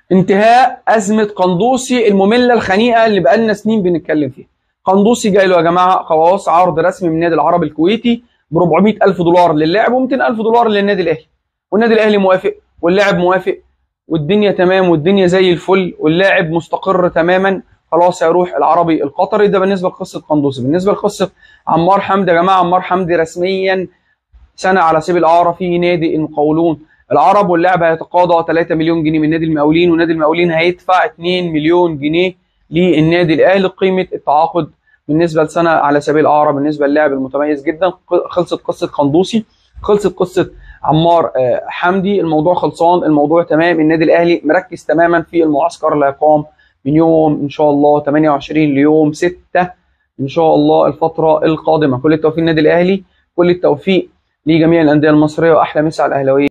انتهاء ازمه قندوسي الممله الخنيقه اللي بقالنا سنين بنتكلم فيها قندوسي جاي له يا جماعه خلاص عرض رسمي من النادي العربي الكويتي ب 400 الف دولار للاعب و200 الف دولار للنادي الاهلي والنادي الاهلي موافق واللاعب موافق والدنيا تمام والدنيا زي الفل واللاعب مستقر تماما خلاص هيروح العربي القطري ده بالنسبه لقصه قندوسي بالنسبه لقصه عمار حمدي يا جماعه عمار حمدي رسميا سنه على سبيل الاعاره في نادي المقاولون العرب واللاعب هيتقاضى 3 مليون جنيه من نادي المقاولين ونادي المقاولين هيدفع 2 مليون جنيه للنادي الاهلي قيمه التعاقد بالنسبه لسنه على سبيل الاعاره بالنسبه للاعب المتميز جدا خلصت قصه قندوسي خلصت قصه عمار حمدي الموضوع خلصان الموضوع تمام النادي الاهلي مركز تماما في المعسكر اللي هيقام من يوم ان شاء الله 28 ليوم 6 ان شاء الله الفتره القادمه كل التوفيق للنادي الاهلي كل التوفيق لجميع الانديه المصريه واحلى مسا على الاهلاويه